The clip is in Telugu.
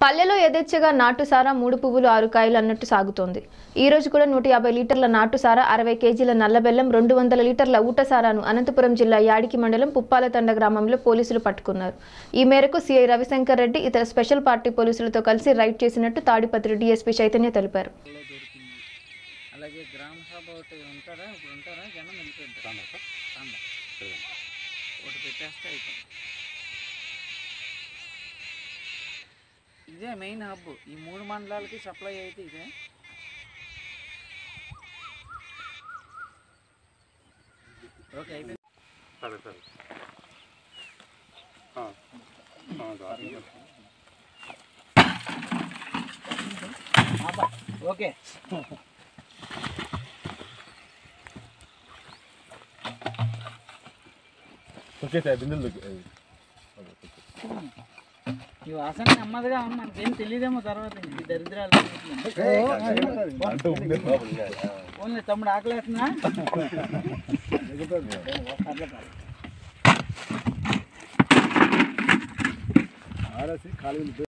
పల్లెలో యథేచ్ఛగా నాటు సారా మూడు పువ్వులు ఆరు కాయలు అన్నట్టు సాగుతోంది ఈ రోజు కూడా నూట యాభై లీటర్ల నాటు సారా అరవై కేజీల నల్లబెల్లం రెండు వందల లీటర్ల ఊట సారాను అనంతపురం జిల్లా యాడికి మండలం పుప్పాలతండ గ్రామంలో పోలీసులు పట్టుకున్నారు ఈ మేరకు సిఐ రవిశంకర్ రెడ్డి ఇతర స్పెషల్ పార్టీ పోలీసులతో కలిసి రైడ్ చేసినట్టు తాడిపత్రి డీఎస్పీ చైతన్య తెలిపారు లో దొరికింది అలాగే గ్రామ సభ ఒకటి ఉంటారా ఇప్పుడు ఉంటారా జనం వెళ్ళిపోయింది ఒకటి పెట్టేస్తే అయిపోయింది ఇదే మెయిన్ హబ్ ఈ మూడు మండలాలకి సప్లై అయితే ఇదే ఓకే అయిపోయింది సరే సరే ఆ, ఆ, దారి. ఓకే ఓకే సార్ బిందులు ఈ వాసన నెమ్మదిగా ఉంది మనకేం తెలియదేమో తర్వాత ఈ దరిద్రాలు అంటూ ఉండే ఓన్లీ తమ్ముడు ఆకలేస్తున్నా ఆర్ఎస్సి ఖాళీ